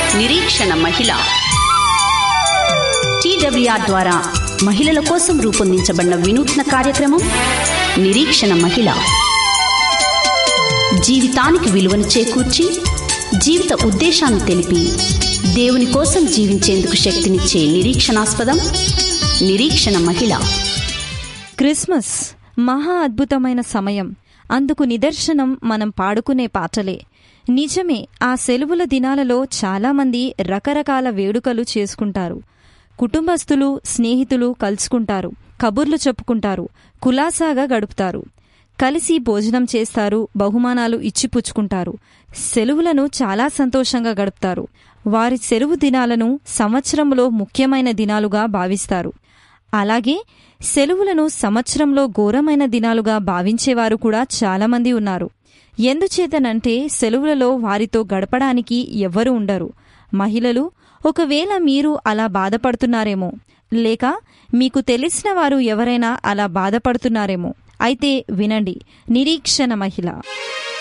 నిరీక్షణ మహిళ టీడబ్ల్యూఆర్ ద్వారా మహిళల కోసం రూపొందించబడిన వినూత్న కార్యక్రమం నిరీక్షణ మహిళ జీవితానికి విలువను చేకూర్చి జీవిత ఉద్దేశాన్ని తెలిపి దేవుని కోసం జీవించేందుకు శక్తినిచ్చే నిరీక్షణాస్పదం నిరీక్షణ మహిళ క్రిస్మస్ మహా అద్భుతమైన సమయం అందుకు నిదర్శనం మనం పాడుకునే పాటలే నిజమే ఆ సెలవుల దినాలలో చాలామంది రకరకాల వేడుకలు చేసుకుంటారు కుటుంబస్తులు స్నేహితులు కలుసుకుంటారు కబుర్లు చెప్పుకుంటారు కులాసాగా గడుపుతారు కలిసి భోజనం చేస్తారు బహుమానాలు ఇచ్చిపుచ్చుకుంటారు సెలవులను చాలా సంతోషంగా గడుపుతారు వారి సెలవు దినాలను సంవత్సరంలో ముఖ్యమైన దినాలుగా భావిస్తారు అలాగే సెలవులను సంవత్సరంలో ఘోరమైన దినాలుగా భావించేవారు కూడా చాలామంది ఉన్నారు ఎందుచేతనంటే సెలవులలో వారితో గడపడానికి ఎవ్వరూ ఉండరు మహిళలు ఒకవేళ మీరు అలా బాధపడుతున్నారేమో లేక మీకు తెలిసిన వారు ఎవరైనా అలా బాధపడుతున్నారేమో అయితే వినండి నిరీక్షణ మహిళ